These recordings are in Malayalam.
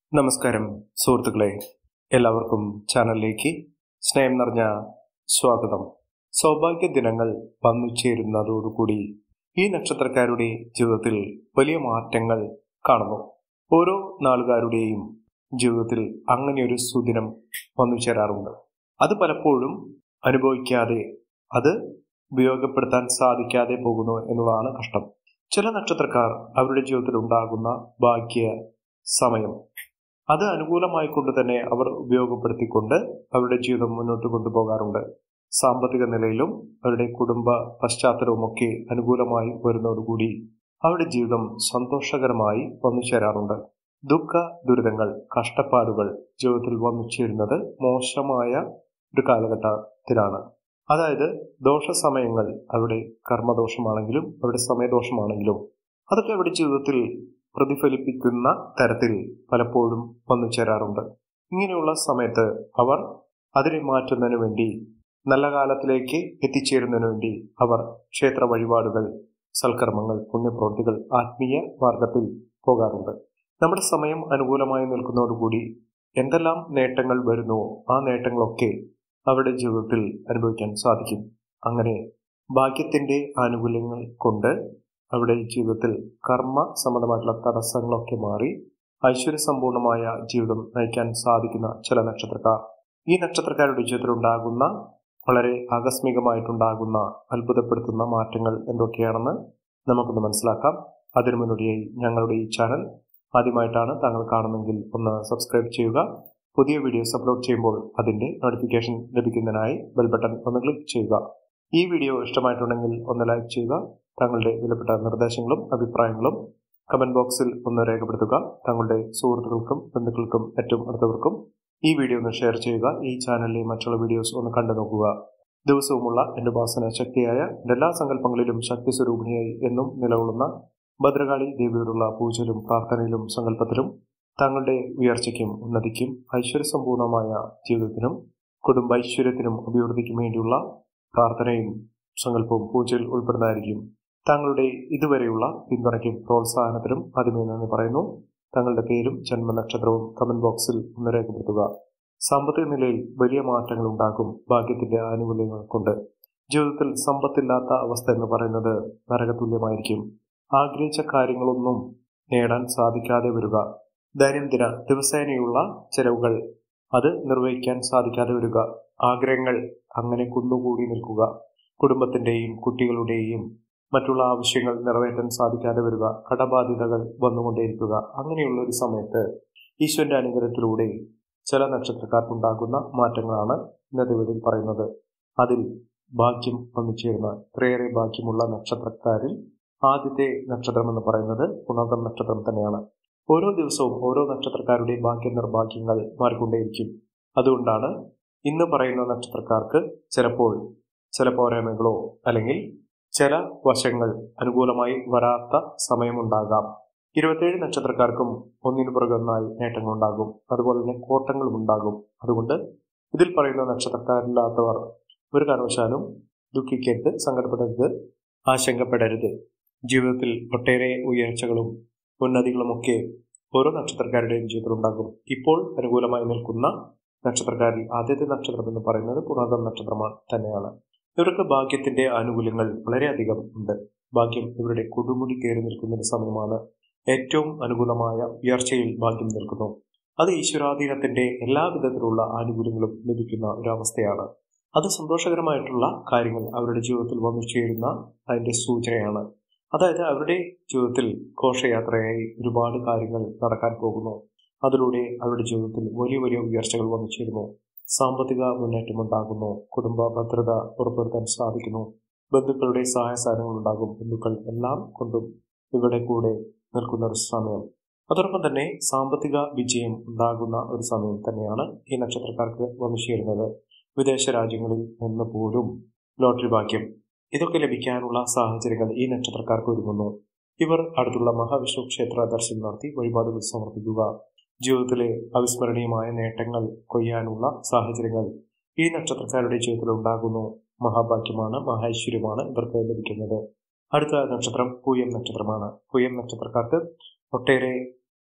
നമസ്കാരം സുഹൃത്തുക്കളെ എല്ലാവർക്കും ചാനലിലേക്ക് സ്നേഹം നിറഞ്ഞ സ്വാഗതം സൗഭാഗ്യ ദിനങ്ങൾ വന്നു ചേരുന്നതോടുകൂടി ഈ നക്ഷത്രക്കാരുടെ ജീവിതത്തിൽ വലിയ മാറ്റങ്ങൾ കാണുന്നു ഓരോ നാളുകാരുടെയും ജീവിതത്തിൽ അങ്ങനെയൊരു സുദിനം വന്നു ചേരാറുണ്ട് അത് പലപ്പോഴും അനുഭവിക്കാതെ അത് ഉപയോഗപ്പെടുത്താൻ സാധിക്കാതെ പോകുന്നു എന്നുള്ളതാണ് കഷ്ടം ചില നക്ഷത്രക്കാർ അവരുടെ ജീവിതത്തിൽ ഉണ്ടാകുന്ന ഭാഗ്യ സമയം അത് അനുകൂലമായി കൊണ്ട് തന്നെ അവർ ഉപയോഗപ്പെടുത്തിക്കൊണ്ട് അവരുടെ ജീവിതം മുന്നോട്ട് കൊണ്ടുപോകാറുണ്ട് സാമ്പത്തിക നിലയിലും അവരുടെ കുടുംബ പശ്ചാത്തലവുമൊക്കെ അനുകൂലമായി വരുന്നതോടുകൂടി അവരുടെ ജീവിതം സന്തോഷകരമായി വന്നു ചേരാറുണ്ട് ദുഃഖ ദുരിതങ്ങൾ കഷ്ടപ്പാടുകൾ ജീവിതത്തിൽ വന്നു ചേരുന്നത് മോശമായ ഒരു കാലഘട്ടത്തിലാണ് അതായത് ദോഷസമയങ്ങൾ അവരുടെ കർമ്മദോഷമാണെങ്കിലും അവരുടെ സമയദോഷമാണെങ്കിലും അതൊക്കെ അവരുടെ ജീവിതത്തിൽ പ്രതിഫലിപ്പിക്കുന്ന തരത്തിൽ പലപ്പോഴും വന്നു ചേരാറുണ്ട് ഇങ്ങനെയുള്ള സമയത്ത് അവർ അതിനെ മാറ്റുന്നതിന് വേണ്ടി നല്ല കാലത്തിലേക്ക് എത്തിച്ചേരുന്നതിന് വേണ്ടി അവർ ക്ഷേത്ര വഴിപാടുകൾ സൽക്കർമ്മങ്ങൾ പുണ്യപ്രവൃത്തികൾ ആത്മീയ മാർഗത്തിൽ പോകാറുണ്ട് നമ്മുടെ സമയം അനുകൂലമായി നിൽക്കുന്നതോടുകൂടി എന്തെല്ലാം നേട്ടങ്ങൾ വരുന്നുവോ ആ നേട്ടങ്ങളൊക്കെ അവരുടെ ജീവിതത്തിൽ അനുഭവിക്കാൻ സാധിക്കും അങ്ങനെ ഭാഗ്യത്തിന്റെ ആനുകൂല്യങ്ങൾ കൊണ്ട് അവരുടെ ജീവിതത്തിൽ കർമ്മ സംബന്ധമായിട്ടുള്ള തടസ്സങ്ങളൊക്കെ മാറി ഐശ്വര്യസമ്പൂർണമായ ജീവിതം നയിക്കാൻ സാധിക്കുന്ന ചില നക്ഷത്രക്കാർ ഈ നക്ഷത്രക്കാരുടെ ജീവിതത്തിൽ ഉണ്ടാകുന്ന വളരെ ആകസ്മികമായിട്ടുണ്ടാകുന്ന അത്ഭുതപ്പെടുത്തുന്ന മാറ്റങ്ങൾ എന്തൊക്കെയാണെന്ന് നമുക്കൊന്ന് മനസ്സിലാക്കാം അതിനു മുന്നോടിയായി ഞങ്ങളുടെ ഈ ചാനൽ ആദ്യമായിട്ടാണ് താങ്കൾ കാണുന്നെങ്കിൽ ഒന്ന് സബ്സ്ക്രൈബ് ചെയ്യുക പുതിയ വീഡിയോസ് അപ്ലോഡ് ചെയ്യുമ്പോൾ അതിന്റെ നോട്ടിഫിക്കേഷൻ ലഭിക്കുന്നതിനായി ബെൽ ബട്ടൺ ഒന്ന് ക്ലിക്ക് ചെയ്യുക ഈ വീഡിയോ ഇഷ്ടമായിട്ടുണ്ടെങ്കിൽ ഒന്ന് ലൈക്ക് ചെയ്യുക താങ്കളുടെ വിലപ്പെട്ട നിർദ്ദേശങ്ങളും അഭിപ്രായങ്ങളും കമന്റ് ബോക്സിൽ ഒന്ന് രേഖപ്പെടുത്തുക താങ്കളുടെ സുഹൃത്തുക്കൾക്കും ബന്ധുക്കൾക്കും ഏറ്റവും അടുത്തവർക്കും ഈ വീഡിയോ ഒന്ന് ഷെയർ ചെയ്യുക ഈ ചാനലിലെ മറ്റുള്ള വീഡിയോസ് ഒന്ന് കണ്ടു നോക്കുക ദിവസവുമുള്ള എന്റെ ഉപാസന ശക്തിയായ എന്റെ എല്ലാ സങ്കല്പങ്ങളിലും ശക്തി സ്വരൂപിണിയായി എന്നും നിലകൊള്ളുന്ന ഭദ്രകാളി ദേവിയോടുള്ള പൂജയിലും പ്രാർത്ഥനയിലും സങ്കല്പത്തിലും താങ്കളുടെ ഉയർച്ചയ്ക്കും ഉന്നതിക്കും ഐശ്വര്യസമ്പൂർണമായ ജീവിതത്തിനും കുടുംബ ഐശ്വര്യത്തിനും അഭിവൃദ്ധിക്കും വേണ്ടിയുള്ള പ്രാർത്ഥനയും സങ്കല്പവും പൂജയിൽ ഉൾപ്പെടുന്നതായിരിക്കും താങ്കളുടെ ഇതുവരെയുള്ള പിന്തുണയ്ക്കും പ്രോത്സാഹനത്തിനും ആദ്യമേ നന്ദി പറയുന്നു താങ്കളുടെ പേരും ജന്മനക്ഷത്രവും കമന്റ് ബോക്സിൽ ഒന്ന് രേഖപ്പെടുത്തുക സാമ്പത്തിക നിലയിൽ വലിയ മാറ്റങ്ങൾ ഉണ്ടാകും ഭാഗ്യത്തിന്റെ ആനുകൂല്യങ്ങൾ കൊണ്ട് ജീവിതത്തിൽ സമ്പത്തില്ലാത്ത അവസ്ഥ എന്ന് പറയുന്നത് നരകതുല്യമായിരിക്കും ആഗ്രഹിച്ച കാര്യങ്ങളൊന്നും നേടാൻ സാധിക്കാതെ വരിക ദൈനംദിന ദിവസേനയുള്ള ചെലവുകൾ അത് നിർവഹിക്കാൻ സാധിക്കാതെ വരിക ആഗ്രഹങ്ങൾ അങ്ങനെ കുന്നുകൂടി നിൽക്കുക കുടുംബത്തിന്റെയും കുട്ടികളുടെയും മറ്റുള്ള ആവശ്യങ്ങൾ നിറവേറ്റാൻ സാധിക്കാതെ വരിക കടബാധ്യതകൾ വന്നുകൊണ്ടേയിരിക്കുക അങ്ങനെയുള്ള ഒരു സമയത്ത് ഈശ്വരന്റെ അനുഗ്രഹത്തിലൂടെ ചില നക്ഷത്രക്കാർക്കുണ്ടാകുന്ന മാറ്റങ്ങളാണ് ഇന്നത്തെ വീഡിയോയിൽ പറയുന്നത് അതിൽ ഭാഗ്യം വന്നു ചേരുന്ന ഇത്രയേറെ ഭാഗ്യമുള്ള നക്ഷത്രക്കാരിൽ ആദ്യത്തെ നക്ഷത്രം എന്ന് പറയുന്നത് പുണർദം നക്ഷത്രം തന്നെയാണ് ഓരോ ദിവസവും ഓരോ നക്ഷത്രക്കാരുടെ ഭാഗ്യ നിർഭാഗ്യങ്ങൾ മാറിക്കൊണ്ടേയിരിക്കും അതുകൊണ്ടാണ് ഇന്ന് പറയുന്ന നക്ഷത്രക്കാർക്ക് ചിലപ്പോൾ ചില പോരായ്മകളോ അല്ലെങ്കിൽ ചില വശങ്ങൾ അനുകൂലമായി വരാത്ത സമയമുണ്ടാകാം ഇരുപത്തേഴ് നക്ഷത്രക്കാർക്കും ഒന്നിനു പുറകെ ഒന്നായി നേട്ടങ്ങളുണ്ടാകും അതുപോലെ തന്നെ കോട്ടങ്ങളും ഉണ്ടാകും അതുകൊണ്ട് ഇതിൽ പറയുന്ന നക്ഷത്രക്കാരില്ലാത്തവർ ഒരു കാരണവശാലും ദുഃഖിക്കരുത് സങ്കടപ്പെടരുത് ആശങ്കപ്പെടരുത് ജീവിതത്തിൽ ഒട്ടേറെ ഉയർച്ചകളും ഉന്നതികളുമൊക്കെ ഓരോ നക്ഷത്രക്കാരുടെയും ജീവിതത്തിൽ ഉണ്ടാകും ഇപ്പോൾ അനുകൂലമായി നിൽക്കുന്ന നക്ഷത്രക്കാരിൽ ആദ്യത്തെ നക്ഷത്രം എന്ന് പറയുന്നത് പുണർദം നക്ഷത്രമാണ് തന്നെയാണ് ഇവർക്ക് ഭാഗ്യത്തിന്റെ ആനുകൂല്യങ്ങൾ വളരെയധികം ഉണ്ട് ഭാഗ്യം ഇവരുടെ കൊടുമുടി കയറി നിൽക്കുന്ന ഒരു സമയമാണ് ഏറ്റവും അനുകൂലമായ ഉയർച്ചയിൽ ഭാഗ്യം നിൽക്കുന്നു അത് ഈശ്വരാധീനത്തിന്റെ എല്ലാ വിധത്തിലുള്ള ആനുകൂല്യങ്ങളും ലഭിക്കുന്ന ഒരു അവസ്ഥയാണ് അത് സന്തോഷകരമായിട്ടുള്ള കാര്യങ്ങൾ അവരുടെ ജീവിതത്തിൽ വന്നു ചേരുന്ന അതിന്റെ സൂചനയാണ് അതായത് അവരുടെ ജീവിതത്തിൽ ഘോഷയാത്രയായി ഒരുപാട് കാര്യങ്ങൾ നടക്കാൻ പോകുന്നു അതിലൂടെ അവരുടെ ജീവിതത്തിൽ വലിയ വലിയ ഉയർച്ചകൾ വന്നു ചേരുന്നു സാമ്പത്തിക മുന്നേറ്റം ഉണ്ടാകുന്നു കുടുംബ ഭദ്രത ഉറപ്പുവരുത്താൻ സാധിക്കുന്നു ബന്ധുക്കളുടെ സഹായ സഹനങ്ങൾ ഉണ്ടാകും ബന്ധുക്കൾ എല്ലാം കൊണ്ടും ഇവിടെ കൂടെ നിൽക്കുന്ന ഒരു സമയം അതോടൊപ്പം തന്നെ സാമ്പത്തിക വിജയം ഉണ്ടാകുന്ന ഒരു സമയം തന്നെയാണ് ഈ നക്ഷത്രക്കാർക്ക് വന്നു ചേരുന്നത് വിദേശ രാജ്യങ്ങളിൽ നിന്ന് പോലും ലോട്ടറി ഭാഗ്യം ഇതൊക്കെ ലഭിക്കാനുള്ള സാഹചര്യങ്ങൾ ഈ നക്ഷത്രക്കാർക്ക് ഒരുങ്ങുന്നു ഇവർ അടുത്തുള്ള മഹാവിഷ്ണു ക്ഷേത്ര ദർശനം നടത്തി വഴിപാടുകൾ സമർപ്പിക്കുക ജീവിതത്തിലെ അവിസ്മരണീയമായ നേട്ടങ്ങൾ കൊയ്യാനുള്ള സാഹചര്യങ്ങൾ ഈ നക്ഷത്രക്കാരുടെ ജീവിതത്തിൽ ഉണ്ടാകുന്നു മഹാഭാഗ്യമാണ് മഹൈശ്വര്യമാണ് ഇവർക്ക് ലഭിക്കുന്നത് അടുത്ത നക്ഷത്രം പൂയം നക്ഷത്രമാണ് പൂയം നക്ഷത്രക്കാർക്ക് ഒട്ടേറെ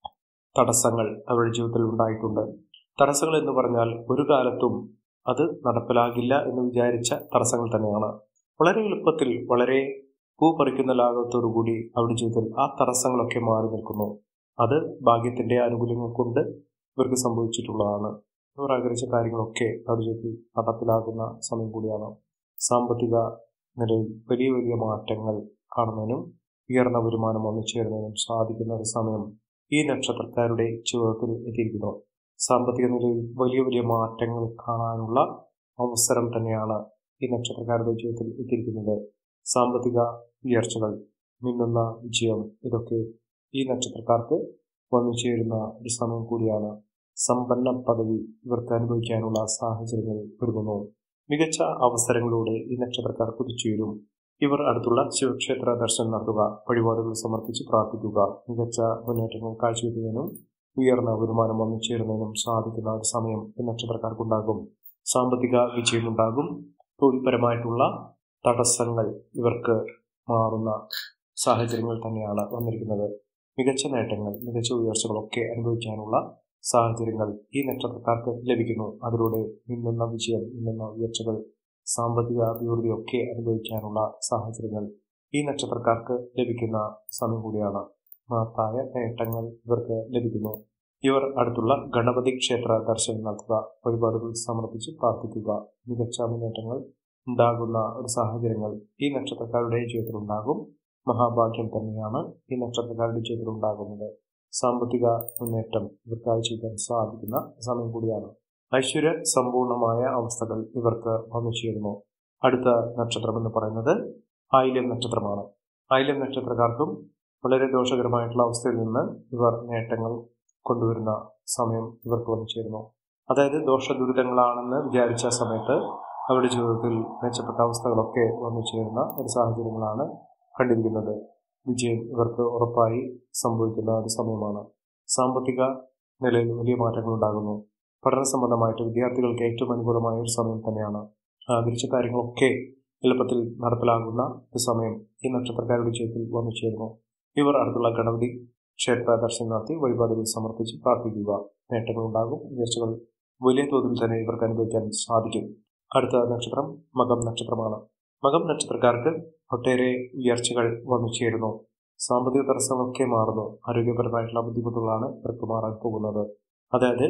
തടസ്സങ്ങൾ അവരുടെ ജീവിതത്തിൽ ഉണ്ടായിട്ടുണ്ട് തടസ്സങ്ങൾ എന്ന് പറഞ്ഞാൽ ഒരു കാലത്തും അത് നടപ്പിലാകില്ല എന്ന് വിചാരിച്ച തടസ്സങ്ങൾ തന്നെയാണ് വളരെ എളുപ്പത്തിൽ വളരെ പൂ പറിക്കുന്ന ലാഘവത്തോടുകൂടി അവരുടെ ജീവിതത്തിൽ ആ തടസ്സങ്ങളൊക്കെ മാറി നിൽക്കുന്നു അത് ഭാഗ്യത്തിന്റെ ആനുകൂല്യങ്ങൾ കൊണ്ട് ഇവർക്ക് സംഭവിച്ചിട്ടുള്ളതാണ് ഇവർ ആഗ്രഹിച്ച കാര്യങ്ങളൊക്കെ അവരുടെ ജീവിതത്തിൽ നടപ്പിലാകുന്ന സമയം കൂടിയാണ് സാമ്പത്തിക നിലയിൽ വലിയ വലിയ മാറ്റങ്ങൾ കാണുന്നതിനും ഉയർന്ന വരുമാനം ഒന്നുചേരുന്നതിനും സാധിക്കുന്ന ഒരു സമയം ഈ നക്ഷത്രക്കാരുടെ ജീവിതത്തിൽ എത്തിയിരിക്കുന്നു സാമ്പത്തിക നിലയിൽ വലിയ വലിയ മാറ്റങ്ങൾ കാണാനുള്ള അവസരം തന്നെയാണ് ഈ നക്ഷത്രക്കാരുടെ ജീവിതത്തിൽ എത്തിയിരിക്കുന്നത് സാമ്പത്തിക ഉയർച്ചകൾ മിന്നുന്ന വിജയം ഇതൊക്കെ ഈ നക്ഷത്രക്കാർക്ക് വന്നു ചേരുന്ന ഒരു സമയം കൂടിയാണ് സമ്പന്ന പദവി ഇവർക്ക് അനുഭവിക്കാനുള്ള സാഹചര്യങ്ങൾ ഒരുങ്ങുന്നു മികച്ച അവസരങ്ങളിലൂടെ ഈ നക്ഷത്രക്കാർ കുതിച്ചുയരും ഇവർ അടുത്തുള്ള ശിവക്ഷേത്ര ദർശനം നടത്തുക വഴിപാടുകൾ സമർപ്പിച്ച് പ്രാർത്ഥിക്കുക മികച്ച മുന്നേറ്റങ്ങൾ കാഴ്ചവെക്കുന്നതിനും ഉയർന്ന വരുമാനം വന്നു ചേരുന്നതിനും സാധിക്കുന്ന ഒരു സമയം ഈ നക്ഷത്രക്കാർക്കുണ്ടാകും സാമ്പത്തിക വിജയമുണ്ടാകും തൊഴിൽപരമായിട്ടുള്ള തടസ്സങ്ങൾ ഇവർക്ക് മാറുന്ന സാഹചര്യങ്ങൾ തന്നെയാണ് വന്നിരിക്കുന്നത് മികച്ച നേട്ടങ്ങൾ മികച്ച ഉയർച്ചകളൊക്കെ അനുഭവിക്കാനുള്ള സാഹചര്യങ്ങൾ ഈ നക്ഷത്രക്കാർക്ക് ലഭിക്കുന്നു അതിലൂടെ മിന്നുന്ന വിജയം മിന്നുന്ന ഉയർച്ചകൾ സാമ്പത്തിക അഭിവൃദ്ധിയൊക്കെ അനുഭവിക്കാനുള്ള സാഹചര്യങ്ങൾ ഈ നക്ഷത്രക്കാർക്ക് ലഭിക്കുന്ന സമയം കൂടിയാണ് മഹത്തായ നേട്ടങ്ങൾ ഇവർക്ക് ലഭിക്കുന്നു ഇവർ അടുത്തുള്ള ഗണപതി ക്ഷേത്ര ദർശനം നടത്തുക വഴിപാടുകൾ സമർപ്പിച്ച് പ്രാർത്ഥിക്കുക മികച്ച മുന്നേറ്റങ്ങൾ ഉണ്ടാകുന്ന ഒരു സാഹചര്യങ്ങൾ ഈ നക്ഷത്രക്കാരുടെ ജീവിതത്തിൽ ഉണ്ടാകും മഹാഭാഗ്യം തന്നെയാണ് ഈ നക്ഷത്രക്കാരുടെ ജീവിതത്തിൽ ഉണ്ടാകുന്നത് സാമ്പത്തിക മുന്നേറ്റം ഇവർക്ക് ചെയ്യാൻ സാധിക്കുന്ന സമയം കൂടിയാണ് ഐശ്വര്യ സമ്പൂർണമായ അവസ്ഥകൾ ഇവർക്ക് വന്നു ചേരുന്നു അടുത്ത നക്ഷത്രം എന്ന് പറയുന്നത് ആയില്യം നക്ഷത്രമാണ് ആയില്യം നക്ഷത്രക്കാർക്കും വളരെ ദോഷകരമായിട്ടുള്ള അവസ്ഥയിൽ നിന്ന് ഇവർ നേട്ടങ്ങൾ കൊണ്ടുവരുന്ന സമയം ഇവർക്ക് വന്നു ചേരുന്നു അതായത് ദോഷ ദുരിതങ്ങളാണെന്ന് വിചാരിച്ച സമയത്ത് അവരുടെ ജീവിതത്തിൽ മെച്ചപ്പെട്ട അവസ്ഥകളൊക്കെ വന്നു ചേരുന്ന ഒരു സാഹചര്യങ്ങളാണ് കണ്ടിരിക്കുന്നത് വിജയം ഇവർക്ക് ഉറപ്പായി സംഭവിക്കുന്ന ഒരു സമയമാണ് സാമ്പത്തിക നിലയിൽ വലിയ മാറ്റങ്ങൾ ഉണ്ടാകുന്നു പഠന സംബന്ധമായിട്ട് വിദ്യാർത്ഥികൾക്ക് ഏറ്റവും അനുകൂലമായ ഒരു സമയം തന്നെയാണ് ആഗ്രഹിച്ച കാര്യങ്ങളൊക്കെ എളുപ്പത്തിൽ നടപ്പിലാകുന്ന ഒരു സമയം ഈ നക്ഷത്രക്കാരുടെ ജീവിതത്തിൽ വന്നു ചേരുന്നു ഇവർ അടുത്തുള്ള ഗണപതി ക്ഷേത്ര ദർശനം നടത്തി വഴിപാടുകൾ സമർപ്പിച്ച് പ്രാർത്ഥിക്കുക നേട്ടങ്ങൾ ഉണ്ടാകും ഉയർച്ചകൾ വലിയ തോതിൽ തന്നെ ഇവർക്ക് അനുഭവിക്കാൻ സാധിക്കും അടുത്ത നക്ഷത്രം മകം നക്ഷത്രമാണ് മകം നക്ഷത്രക്കാർക്ക് ഒട്ടേറെ ഉയർച്ചകൾ വന്നു ചേരുന്നു സാമ്പത്തിക തടസ്സങ്ങളൊക്കെ മാറുന്നു ആരോഗ്യപരമായിട്ടുള്ള ബുദ്ധിമുട്ടുകളാണ് ഇവർക്ക് മാറാൻ പോകുന്നത് അതായത്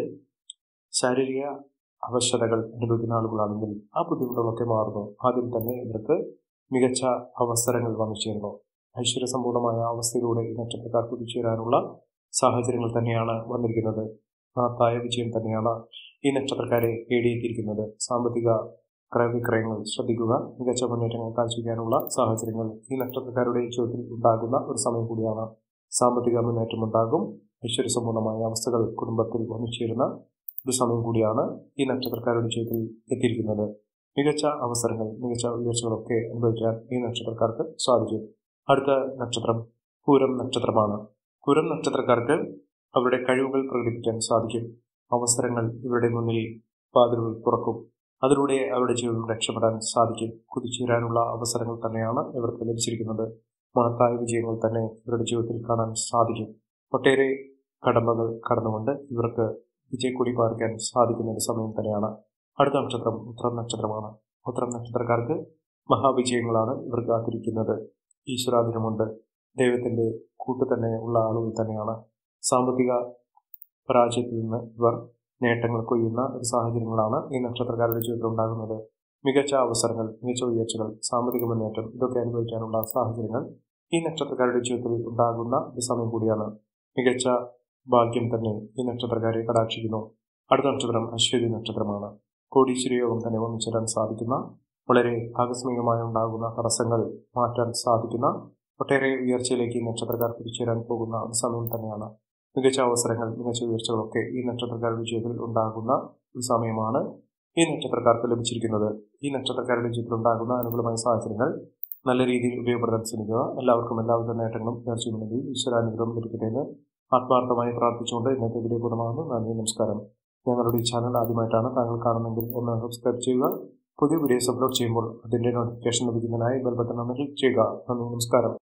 ശാരീരിക അവശതകൾ അനുഭവിക്കുന്ന ആളുകളാണെങ്കിൽ ആ ബുദ്ധിമുട്ടുകളൊക്കെ മാറുന്നു ആദ്യം തന്നെ ഇവർക്ക് മികച്ച അവസരങ്ങൾ വന്നു ചേരുന്നു ഐശ്വര്യസമ്പൂർണമായ അവസ്ഥയിലൂടെ ഈ നക്ഷത്രക്കാർ കുതിച്ചേരാനുള്ള സാഹചര്യങ്ങൾ തന്നെയാണ് വന്നിരിക്കുന്നത് മഹത്തായ വിജയം തന്നെയാണ് ഈ നക്ഷത്രക്കാരെ തേടിയെത്തിയിരിക്കുന്നത് സാമ്പത്തിക ക്രയവിക്രയങ്ങൾ ശ്രദ്ധിക്കുക മികച്ച മുന്നേറ്റങ്ങൾ കാഴ്ചവെക്കാനുള്ള സാഹചര്യങ്ങൾ ഈ നക്ഷത്രക്കാരുടെ ജീവിതത്തിൽ ഉണ്ടാകുന്ന ഒരു സമയം കൂടിയാണ് സാമ്പത്തിക മുന്നേറ്റം ഉണ്ടാകും ഐശ്വര്യസമ്പൂർണമായ അവസ്ഥകൾ കുടുംബത്തിൽ വന്നു ചേരുന്ന ഒരു സമയം കൂടിയാണ് ഈ നക്ഷത്രക്കാരുടെ ജീവിതത്തിൽ എത്തിയിരിക്കുന്നത് മികച്ച അവസരങ്ങൾ മികച്ച ഉയർച്ചകളൊക്കെ അനുഭവിക്കാൻ ഈ നക്ഷത്രക്കാർക്ക് സാധിക്കും അടുത്ത നക്ഷത്രം പൂരം നക്ഷത്രമാണ് പൂരം നക്ഷത്രക്കാർക്ക് അവരുടെ കഴിവുകൾ പ്രകടിപ്പിക്കാൻ സാധിക്കും അവസരങ്ങൾ ഇവരുടെ മുന്നിൽ വാതിലുകൾ തുറക്കും അതിലൂടെ അവരുടെ ജീവിതം രക്ഷപ്പെടാൻ സാധിക്കും കുതിച്ചുയരാനുള്ള അവസരങ്ങൾ തന്നെയാണ് ഇവർക്ക് ലഭിച്ചിരിക്കുന്നത് മഹത്തായ വിജയങ്ങൾ തന്നെ ഇവരുടെ ജീവിതത്തിൽ കാണാൻ സാധിക്കും ഒട്ടേറെ കടമ്പകൾ കടന്നുകൊണ്ട് ഇവർക്ക് വിജയക്കൊടി പാറിക്കാൻ സാധിക്കുന്ന ഒരു സമയം തന്നെയാണ് അടുത്ത നക്ഷത്രം ഉത്രം നക്ഷത്രമാണ് ഉത്രം നക്ഷത്രക്കാർക്ക് മഹാവിജയങ്ങളാണ് ഇവർ കാത്തിരിക്കുന്നത് ഈശ്വരാധീനമുണ്ട് ദൈവത്തിന്റെ കൂട്ട് തന്നെ ഉള്ള ആളുകൾ തന്നെയാണ് സാമ്പത്തിക പരാജയത്തിൽ നിന്ന് ഇവർ നേട്ടങ്ങൾ കൊയ്യുന്ന ഒരു സാഹചര്യങ്ങളാണ് ഈ നക്ഷത്രക്കാരുടെ ജീവിതത്തിൽ ഉണ്ടാകുന്നത് മികച്ച അവസരങ്ങൾ മികച്ച ഉയർച്ചകൾ സാമ്പത്തിക മുന്നേറ്റം ഇതൊക്കെ അനുഭവിക്കാനുള്ള സാഹചര്യങ്ങൾ ഈ നക്ഷത്രക്കാരുടെ ജീവിതത്തിൽ ഉണ്ടാകുന്ന ഒരു സമയം കൂടിയാണ് മികച്ച ഭാഗ്യം തന്നെ ഈ നക്ഷത്രക്കാരെ കടാക്ഷിക്കുന്നു അടുത്ത നക്ഷത്രം അശ്വതി നക്ഷത്രമാണ് കോടീശ്വരി യോഗം തന്നെ വന്നു ചേരാൻ സാധിക്കുന്ന വളരെ ആകസ്മികമായി ഉണ്ടാകുന്ന തടസ്സങ്ങൾ മാറ്റാൻ സാധിക്കുന്ന ഒട്ടേറെ ഉയർച്ചയിലേക്ക് ഈ നക്ഷത്രക്കാർ തിരിച്ചുവരാൻ പോകുന്ന ഒരു സമയം തന്നെയാണ് മികച്ച അവസരങ്ങൾ മികച്ച ഉയർച്ചകളൊക്കെ ഈ നക്ഷത്രക്കാരുടെ ജീവിതത്തിൽ ഉണ്ടാകുന്ന ഒരു സമയമാണ് ഈ നക്ഷത്രക്കാർക്ക് ലഭിച്ചിരിക്കുന്നത് ഈ നക്ഷത്രക്കാരുടെ ജീവിതത്തിൽ ഉണ്ടാകുന്ന അനുകൂലമായ സാഹചര്യങ്ങൾ നല്ല രീതിയിൽ ഉപയോഗപ്പെടുത്താൻ ശ്രമിക്കുക എല്ലാവർക്കും എല്ലാവിധ നേട്ടങ്ങളും ഉയർച്ചയുണ്ടെങ്കിൽ ഈശ്വരാനുഗ്രഹം ലഭിക്കട്ടെ എന്ന് ആത്മാർത്ഥമായി പ്രാർത്ഥിച്ചുകൊണ്ട് ഇന്നത്തെ വീഡിയോ പൂർണ്ണമാകുന്നു നന്ദി നമസ്കാരം ഞങ്ങളുടെ ഈ ചാനൽ ആദ്യമായിട്ടാണ് താങ്കൾ കാണുന്നെങ്കിൽ ഒന്ന് സബ്സ്ക്രൈബ് ചെയ്യുക പുതിയ വീഡിയോസ് അപ്ലോഡ് ചെയ്യുമ്പോൾ അതിന്റെ നോട്ടിഫിക്കേഷൻ ലഭിക്കുന്നതിനായി ബെൽ ബട്ടൺ ഒന്ന് ക്ലിക്ക് ചെയ്യുക നന്ദി നമസ്കാരം